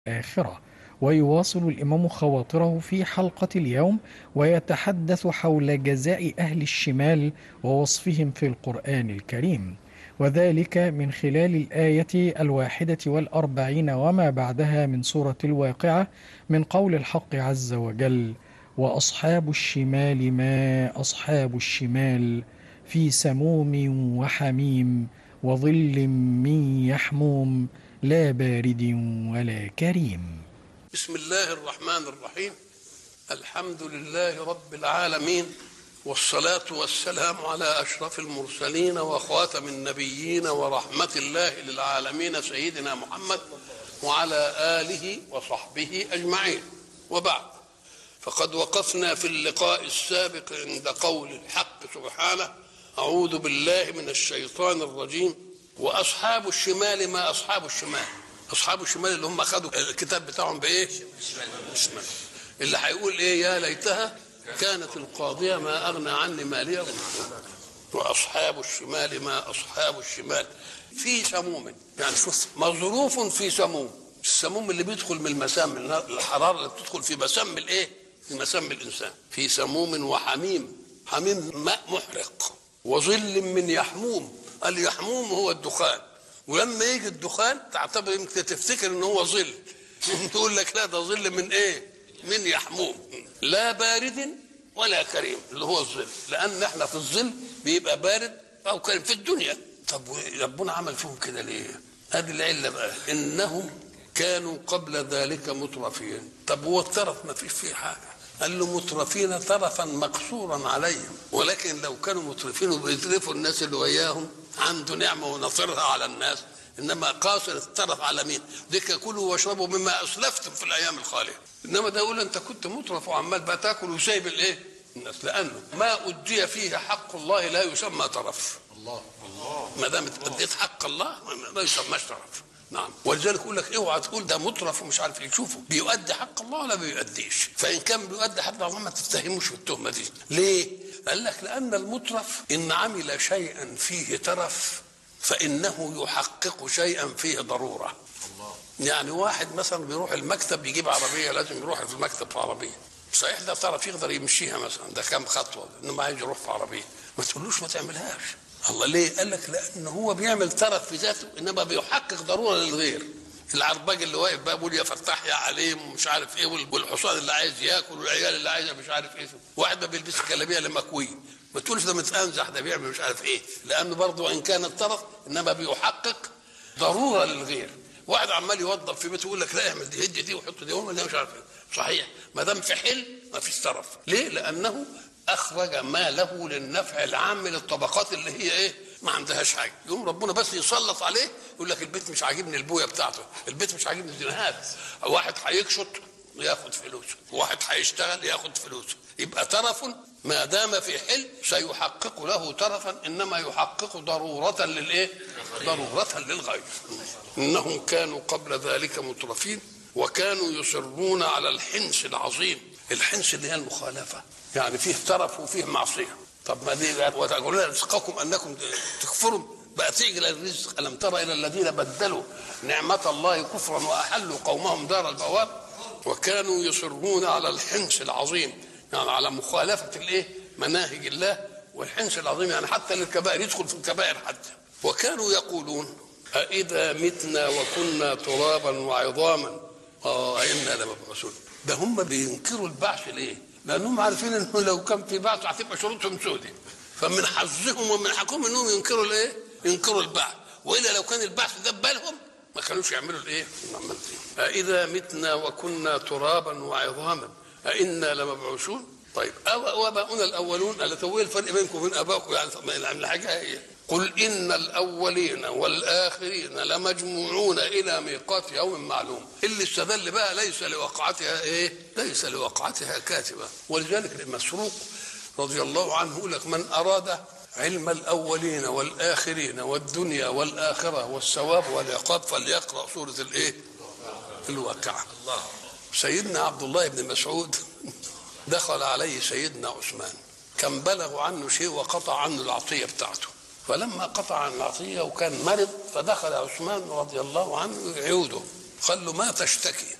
الآخرة ويواصل الإمام خواطره في حلقة اليوم ويتحدث حول جزاء أهل الشمال ووصفهم في القرآن الكريم وذلك من خلال الآية الواحدة والأربعين وما بعدها من سورة الواقعة من قول الحق عز وجل وأصحاب الشمال ما أصحاب الشمال في سموم وحميم وظل من يحموم لا بارد ولا كريم بسم الله الرحمن الرحيم الحمد لله رب العالمين والصلاة والسلام على أشرف المرسلين وخاتم النبيين ورحمة الله للعالمين سيدنا محمد وعلى آله وصحبه أجمعين وبعد فقد وقفنا في اللقاء السابق عند قول الحق سبحانه أعوذ بالله من الشيطان الرجيم وأصحاب الشمال ما أصحاب الشمال أصحاب الشمال اللي هم خدوا الكتاب بتاعهم بإيه؟ الشمال اللي هيقول إيه يا ليتها كانت القاضية ما أغنى عني مالية وأصحاب الشمال ما أصحاب الشمال في سموم يعني شوف مظروف في سموم السموم اللي بيدخل من المسام من الحرارة اللي بتدخل في مسام الإيه؟ في مسام الإنسان في سموم وحميم حميم ماء محرق وظل من يحموم اليحموم هو الدخان ولما يجي الدخان تعتبر يمكن تفتكر ان هو ظل تقول لك لا ده ظل من ايه من يحموم لا بارد ولا كريم اللي هو الظل لان احنا في الظل بيبقى بارد او كريم في الدنيا طب ربنا عمل فيهم كده ليه هذه العله بقى انهم كانوا قبل ذلك مترفين طب هو الترف ما فيش فيه حاجه قال له مترفين ترفا مقصورا عليهم ولكن لو كانوا مترفين وبيترفوا الناس اللي وياهم عنده نعمه ونصرها على الناس انما قاصر الترف على مين؟ ديك كلوا واشربوا مما اسلفتم في الايام الخاليه انما ده يقول انت كنت مترف وعمال بقى تاكل وسايب الايه؟ الناس لانه ما ادي فيه حق الله لا يسمى ترف الله الله ما دام اديت حق الله ما يسماش ترف نعم ولذلك يقول لك اوعى تقول ده مترف ومش عارف ايه شوفوا بيؤدي حق الله ولا بيؤديش فان كان بيؤدي حق الله ما تتهموش في التهمه دي ليه؟ قال لك لان المترف ان عمل شيئا فيه ترف فانه يحقق شيئا فيه ضروره الله. يعني واحد مثلا بيروح المكتب يجيب عربيه لازم يروح في المكتب في عربيه صحيح ده طرف يقدر يمشيها مثلا ده كام خطوه انما عايز يروح في عربيه ما تقولوش ما تعملهاش الله ليه؟ قال لك لان هو بيعمل ترف في ذاته انما بيحقق ضروره للغير العرباج اللي واقف بقى بيقول يا فتاح يا عليم ومش عارف ايه والحصان اللي عايز ياكل والعيال اللي عايزه مش عارف ايه واحد ما بيلبس كلاميه لمكوي ما تقولش ده متانزح ده بيعمل مش عارف ايه لانه برضه ان كان الطرف انما بيحقق ضروره للغير واحد عمال يوظف في بيته يقول لك لا اعمل دي هد دي وحط دي وما مش عارف ايه صحيح ما دام في حل ما فيش طرف ليه؟ لانه اخرج ما له للنفع العام للطبقات اللي هي ايه؟ ما عندهاش حاجه يقوم ربنا بس يسلط عليه يقول لك البيت مش عاجبني البويه بتاعته البيت مش عاجبني الزنهات واحد هيكشط ياخد فلوسه واحد هيشتغل ياخد فلوسه يبقى ترف ما دام في حل سيحقق له ترفا انما يحقق ضروره للايه ضروره للغير انهم كانوا قبل ذلك مترفين وكانوا يصرون على الحنس العظيم الحنس اللي هي المخالفه يعني فيه ترف وفيه معصيه طب ما دي وتقولون رزقكم انكم تكفروا بقى تعجل الرزق الم تر الى الذين بدلوا نعمه الله كفرا واحلوا قومهم دار البوار وكانوا يصرون على الحنس العظيم يعني على مخالفه الايه مناهج الله والحنس العظيم يعني حتى للكبائر يدخل في الكبائر حتى وكانوا يقولون أإذا متنا وكنا ترابا وعظاما اه إنا لمبعوثون ده هم بينكروا البعث ليه؟ لانهم عارفين انه لو كان في بعث هتبقى شروطهم سودة فمن حظهم ومن حقهم انهم ينكروا الايه؟ ينكروا البعث والا لو كان البعث ده بالهم ما كانوش يعملوا الايه؟ أإذا متنا وكنا ترابا وعظاما أإنا لمبعوثون؟ طيب أو آباؤنا الأولون ألا هو الفرق بينكم وبين آبائكم يعني الحاجة هي قل إن الأولين والآخرين لمجموعون إلى ميقات يوم معلوم اللي استدل بقى ليس لوقعتها إيه ليس لوقعتها كاتبة ولذلك المسروق رضي الله عنه يقول لك من أراد علم الأولين والآخرين والدنيا والآخرة والثواب والعقاب فليقرأ سورة الإيه الواقعة الله سيدنا عبد الله بن مسعود دخل عليه سيدنا عثمان كان بلغ عنه شيء وقطع عنه العطية بتاعته فلما قطع عن العطية وكان مرض فدخل عثمان رضي الله عنه يعوده قال له ما تشتكي